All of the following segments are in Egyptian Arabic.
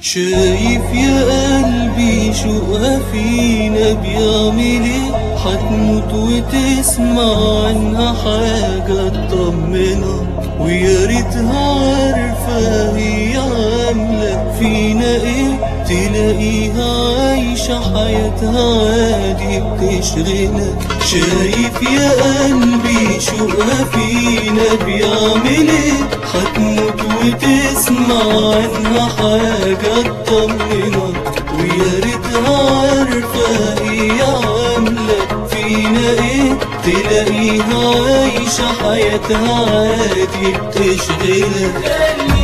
شايف يا قلبي شوقها فينا بيعمل ايه حتموت وتسمع عنها حاجة تطمنك ويا ريتها عارفة هي عاملة فينا ايه تلاقيها عايشة حياتها عادي بتشغلك شايف يا قلبي شوقها فينا بيعمل ايه حتموت وتسمع عنها حاجة تطمنك ويا ريتها عارفة هي عاملة فينا ايه تلاقيها عايشة حياتها عادي بتشغلك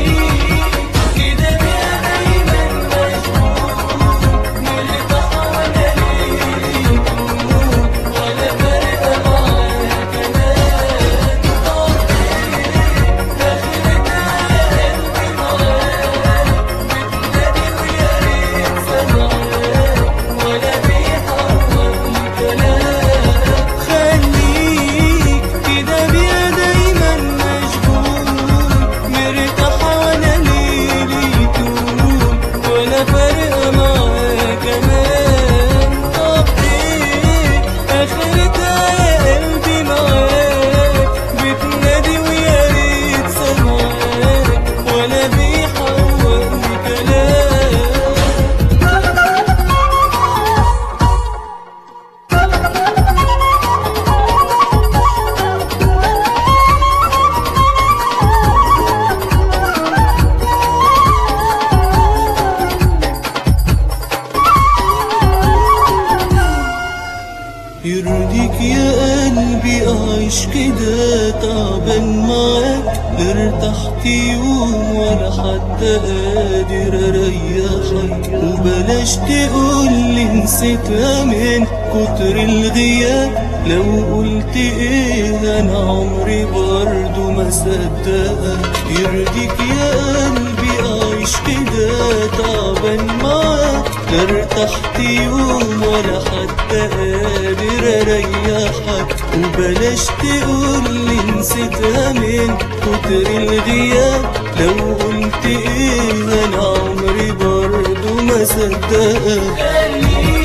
خليك كده بيا دايما مشغول مرتاح وانا ليلي طول ولا فارقة معاك كمان طب ايه اخرتها يا قلبي معاك بتنادي ويا ريت سمعاك ولا بيحورني كلام يرضيك يا قلبي أعيش كده تعبان معاك ارتحت يوم ولا حتى قادر اريحك وبلاش تقولي نسيتها من كتر الغياب لو قلت ايه انا عمري برضو ما صدقك يرضيك يا قلبي أعيش كده تعبان معاك ارتحت يوم ولا حتى قادر اريحك وبلاش تقولي نسيتها من كتر الغياب لو قلت ايه انا عمري برضو ما صدقك